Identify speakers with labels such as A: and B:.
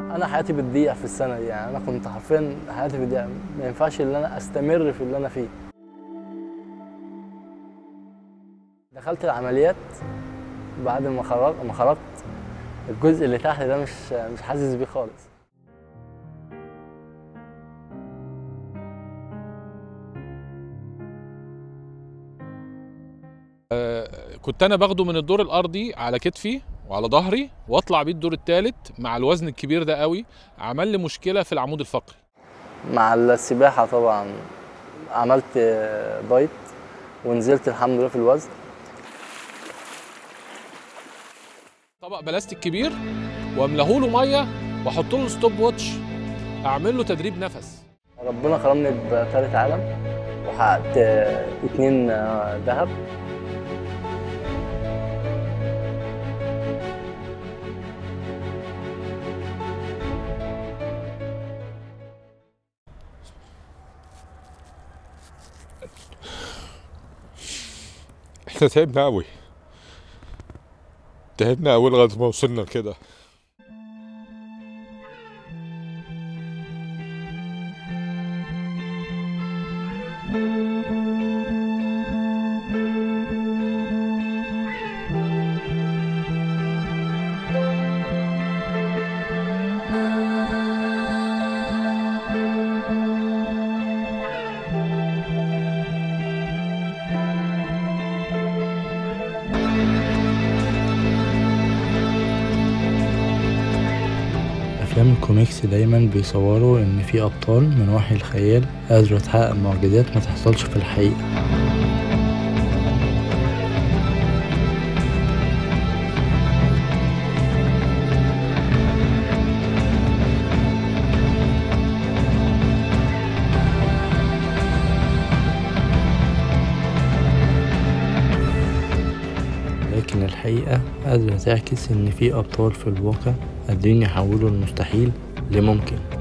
A: انا حياتي بتضيع في السنه دي يعني انا كنت حرفيا حياتي بتضيع ما ينفعش ان انا استمر في اللي انا فيه دخلت العمليات بعد ما خرجت ما خرجت الجزء اللي تحت ده مش مش حاسس بيه خالص
B: كنت انا باخده من الدور الارضي على كتفي وعلى ظهري واطلع بيه الدور الثالث مع الوزن الكبير ده قوي عمل لي مشكله في العمود الفقري
A: مع السباحه طبعا عملت دايت ونزلت الحمد لله في الوزن
B: طبق بلاستيك كبير واملاه له ميه واحط له ستوب واتش اعمل له تدريب نفس
A: ربنا كرمني بثالث عالم وحققت اتنين ذهب
C: احنا تعبنا قوي تعبنا قوي لغايه ما وصلنا لكده
A: افلام الكوميكس دايما بيصوروا ان في ابطال من وحي الخيال قادرة تحقق معجزات ما تحصلش في الحقيقة لكن الحقيقة قادرة تعكس إن في أبطال في الواقع قادرين يحولوا المستحيل لممكن